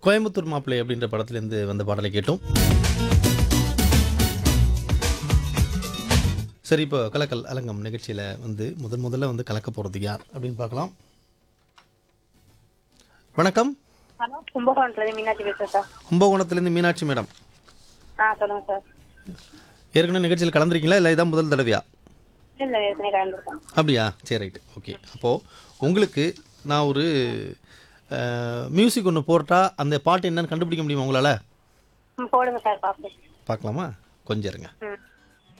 கோயம்புத்தூர் மாப்பிள்ளை அப்படின்ற படத்துலேருந்து வந்த பாடலை கேட்டோம் சரி இப்போ கலக்கல் அலங்கம் நிகழ்ச்சியில் வந்து முதன் முதல்ல வந்து கலக்க போகிறது யார் அப்படின்னு பார்க்கலாம் வணக்கம் ஹலோ கும்பகோணத்துலேருந்து மீனாட்சி பேசுகிறேன் சார் கும்பகோணத்துலேருந்து மீனாட்சி மேடம் ஆ சொல்லுங்கள் சார் ஏற்கனவே நிகழ்ச்சியில் கலந்துருக்கீங்களா இல்லை இதான் முதல் தடவையா இல்லை ஏற்கனவே கலந்துருக்கேன் அப்படியா சரி ரைட்டு ஓகே அப்போது உங்களுக்கு நான் ஒரு மியூசிக் ஒன்று போட்டா அந்த பாட்டு என்னன்னு கண்டுபிடிக்க முடியுமா உங்களால் ம் போடுங்க சார் பார்ப்போம் பார்க்கலாமா கொஞ்சம் இருங்க ம்